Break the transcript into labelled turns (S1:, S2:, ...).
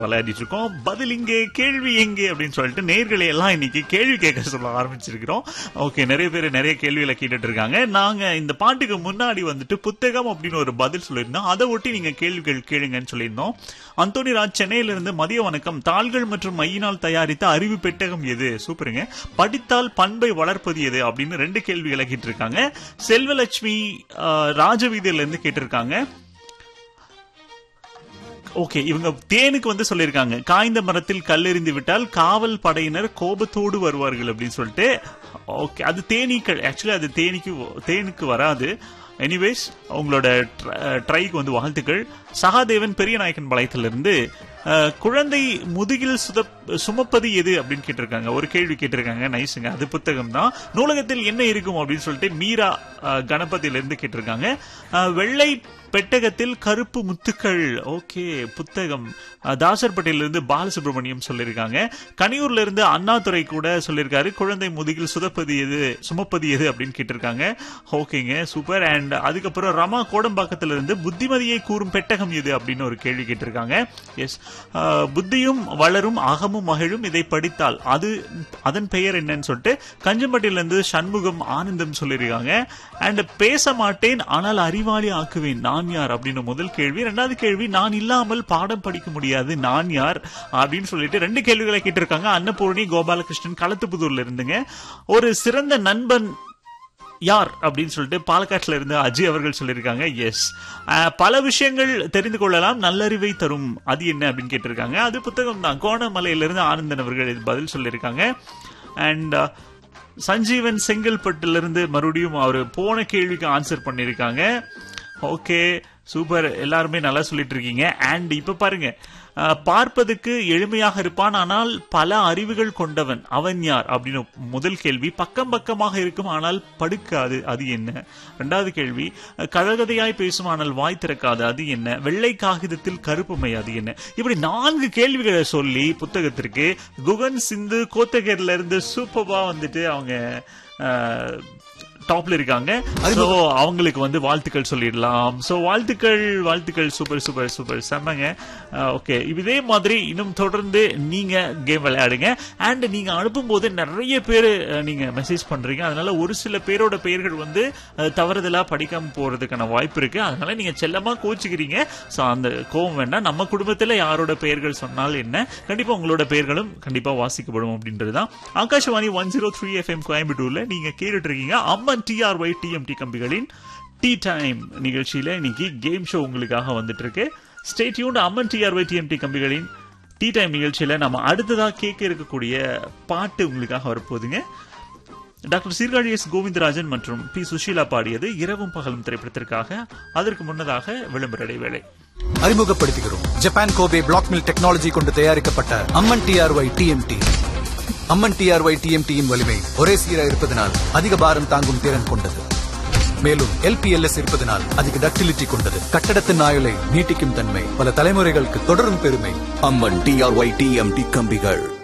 S1: விளையாடிட்டு இருக்கோம் பதில் இங்கே கேள்வி எங்கே அப்படின்னு சொல்லிட்டு நேர்களை எல்லாம் இன்னைக்கு கேள்வி கேட்க சொல்ல ஆரம்பிச்சிருக்கிறோம் ஓகே நிறைய பேர் நிறைய கேள்விகளை கேட்டுட்டு இருக்காங்க நாங்க இந்த பாட்டுக்கு முன்னாடி வந்துட்டு புத்தகம் அப்படின்னு ஒரு பதில் சொல்லியிருந்தோம் அதை ஒட்டி நீங்க கேள்விகள் கேளுங்கன்னு சொல்லியிருந்தோம் அந்தோனி ராஜ் சென்னையில இருந்து மதிய வணக்கம் தாள்கள் மற்றும் மையினால் தயாரித்த அறிவு பெட்டகம் எது சூப்பருங்க படித்தால் பண்பை வளர்ப்பது எது அப்படின்னு ரெண்டு கேள்விகளை கேட்டிருக்காங்க செல்வலட்சுமி ஆஹ், ராஜவீதியில இருந்து கேட்டிருக்காங்க ஓகே இவங்க தேனுக்கு வந்து சொல்லியிருக்காங்க காய்ந்த மரத்தில் கல்லெறிந்து விட்டால் காவல் படையினர் கோபத்தோடு வருவார்கள் அப்படின்னு சொல்லிட்டு ஓகே அது தேனீக்கள் ஆக்சுவலி அது தேனிக்கு தேனுக்கு வராது எனிவேஸ் உங்களோட ட்ரைக்கு வந்து வாழ்த்துக்கள் சகாதேவன் பெரிய நாயக்கன் பாளையத்திலிருந்து அஹ், குழந்தை முதுகில் சுத சுமப்பது எது அப்படின்னு கேட்டிருக்காங்க ஒரு கேள்வி கேட்டிருக்காங்க நைஸுங்க அது புத்தகம் தான் நூலகத்தில் என்ன இருக்கும் அப்படின்னு சொல்லிட்டு மீரா அஹ், கணபதியிலிருந்து கேட்டிருக்காங்க அஹ், வெள்ளை பெட்டகத்தில் கருப்பு முத்துக்கள் ஓகே புத்தகம் அஹ், தாசர்பேட்டையிலிருந்து பாலசுப்ரமணியம் சொல்லியிருக்காங்க கனியூர்ல இருந்து அண்ணாதுரை கூட சொல்லியிருக்காரு குழந்தை முதுகில் சுதப்பது எது சுமப்பது எது அப்படின்னு கேட்டிருக்காங்க ஓகேங்க சூப்பர் அண்ட் அதுக்கப்புறம் ரமா கோடம்பாக்கத்துல இருந்து புத்திமதியை கூறும் பெட்டகம் எது அப்படின்னு ஒரு கேள்வி கேட்டிருக்காங்க எஸ் புத்தியும் வளரும் அகமும் மகிழும் இதை படித்தால் அது அதன் பெயர் என்னன்னு சொல்லிட்டு கஞ்சம்பட்டியில இருந்து சண்முகம் ஆனந்தம் சொல்லியிருக்காங்க அண்ட் பேச மாட்டேன் ஆனால் அறிவாளி ஆக்குவேன் நான் யார் அப்படின்னு முதல் கேள்வி ரெண்டாவது கேள்வி நான் இல்லாமல் பாடம் படிக்க முடியாது நான் யார் அப்படின்னு சொல்லிட்டு ரெண்டு கேள்விகளை கேட்டிருக்காங்க அன்னபூர்ணி கோபாலகிருஷ்ணன் களத்துப்புதூர்ல இருந்துங்க ஒரு சிறந்த நண்பன் யார் அப்படின்னு சொல்லிட்டு பாலக்காட்டுல இருந்து அஜய் அவர்கள் சொல்லியிருக்காங்க எஸ் பல விஷயங்கள் தெரிந்து கொள்ளலாம் நல்லறிவை தரும் அது என்ன அப்படின்னு கேட்டிருக்காங்க அது புத்தகம் தான் கோணமலையிலிருந்து ஆனந்தன் அவர்கள் இது பதில் சொல்லியிருக்காங்க அண்ட் சஞ்சீவன் செங்கல்பட்டுல மறுபடியும் அவர் போன கேள்விக்கு ஆன்சர் பண்ணியிருக்காங்க ஓகே சூப்பர் எல்லாருமே நல்லா சொல்லிட்டு இருக்கீங்க அண்ட் இப்ப பாருங்க அஹ், பார்ப்பதுக்கு எளிமையாக இருப்பான் ஆனால் பல அறிவுகள் கொண்டவன் அவன் யார் அப்படின்னு முதல் கேள்வி பக்கம் பக்கமாக இருக்கும் ஆனால் படுக்காது அது என்ன ரெண்டாவது கேள்வி அஹ், கதகதையாய் பேசும் ஆனால் வாய் திறக்காது அது என்ன வெள்ளை காகிதத்தில் கருப்புமை அது என்ன இப்படி நான்கு கேள்விகளை சொல்லி புத்தகத்திற்கு குகன் சிந்து கோத்தகர்ல இருந்து சூப்பர்வா வந்துட்டு அவங்க அஹ், டாப்ல இருக்காங்க சோ அவங்களுக்கு வந்து வாழ்த்துக்கள் சொல்லிடலாம் சோ வாழ்த்துக்கள் வாழ்த்துக்கள் சூப்பர் சூப்பர் சூப்பர் செம்மங்க ஓகே இதே மாதிரி இன்னும் தொடர்ந்து நீங்க கேம் விளையாடுங்க அண்ட் நீங்க அனுப்பும் போது நிறைய பேர் நீங்க மெசேஜ் பண்றீங்க அதனால ஒரு சில பேரோட பெயர்கள் வந்து அஹ், தவறுதலா படிக்காம போறதுக்கான வாய்ப்பு இருக்கு அதனால நீங்க செல்லமா கோச்சுக்கிறீங்க சோ அந்த கோவம் வேண்டாம் நம்ம குடும்பத்துல யாரோட பெயர்கள் சொன்னால் என்ன கண்டிப்பா உங்களோட பெயர்களும் கண்டிப்பா வாசிக்கப்படும் அப்படின்றதுதான் Akashvani one zero three FM கோயம்புத்தூர்ல நீங்க கேட்டுட்டு இருக்கீங்க அம்மன் டிஆர்ஒய் டிஎம்டி கம்பிகளின் டீ டைம் நிகழ்ச்சியில இன்னைக்கு கேம் ஷோ உங்களுக்காக வந்துட்டு இருக்கு ஸ்டேட்யூன் அம்மன் டிஆர்ஒய் டிஎம்டி கம்பிகளின் டீ டைம் நிகழ்ச்சியில நம்ம அடுத்ததா கேட்க இருக்கக்கூடிய பாட்டு உங்களுக்காக வரப்போகுதுங்க டாக்டர் சீர்காழி எஸ் கோவிந்தராஜன் மற்றும் பி சுஷீலா பாடியது இரவும் பகலும் திரைப்படத்திற்காக அதற்கு முன்னதாக விளம்பர இடைவேளை
S2: அறிமுகப்படுத்துகிறோம் Japan Kobe block mill technology கொண்டு தயாரிக்கப்பட்ட Amman TRY TMT Amman TRY டிஎம்டியின் வலிமை ஒரே சீராக இருப்பதனால் அதிக பாரம் தாங்கும் திறன் கொண்டது மேலும் எல்பிஎல்எஸ் இருப்பதனால் அதிக டக்டிலிட்டி கொண்டது கட்டடத்தின் ஆயுளை நீட்டிக்கும் தன்மை பல தலைமுறைகளுக்கு தொடரும் பெருமை
S3: அம்மன் டிஆர்ஒய் டிஎம்டி கம்பிகள்